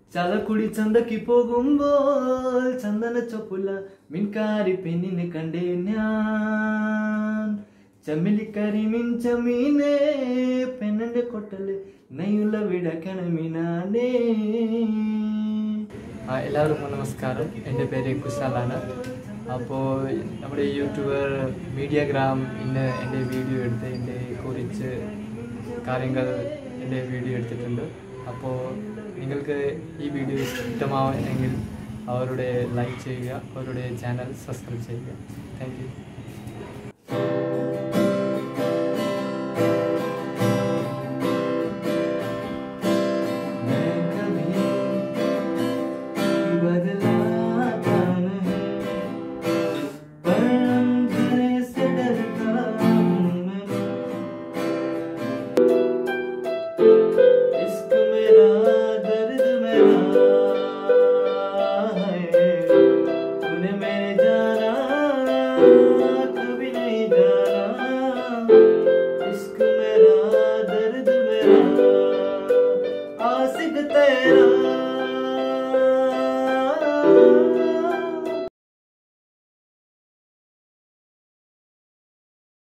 ചതക്കുടി ചന്തക്ക് പോകുമ്പോൾ ചന്ദന ചൊപ്പുല മിൻകാരി പെണ്ണിനെ കണ്ടേ ഞാൻ ചമ്മിലിക്കരി മിഞ്ചമീനെ പെണ്ണന്റെ കൊട്ടല് നെയ്യുള്ള വിടക്കണമിനാനേ ആ, എല്ലാവർക്കും നമസ്കാരം എൻ്റെ പേര് കുശാലാണ് അപ്പോൾ നമ്മുടെ യൂട്യൂബർ മീഡിയഗ്രാം ഇന്ന് എൻ്റെ വീഡിയോ എടുത്ത് എൻ്റെ കുറിച്ച് കാര്യങ്ങൾ എൻ്റെ വീഡിയോ എടുത്തിട്ടുണ്ട് അപ്പോൾ നിങ്ങൾക്ക് ഈ വീഡിയോ ഇഷ്ടമാവുമെങ്കിൽ അവരുടെ ലൈക്ക് ചെയ്യുക അവരുടെ ചാനൽ സബ്സ്ക്രൈബ് ചെയ്യുക താങ്ക് യു मैं कभी बदलाता नहीं पर अंधेरे से डरता हूँ मैं इश्क मेरा दर्द मेरा है तूने मेरे जाना कभी नहीं जाना इश्क मेरा दर्द मेरा आशिक तेरा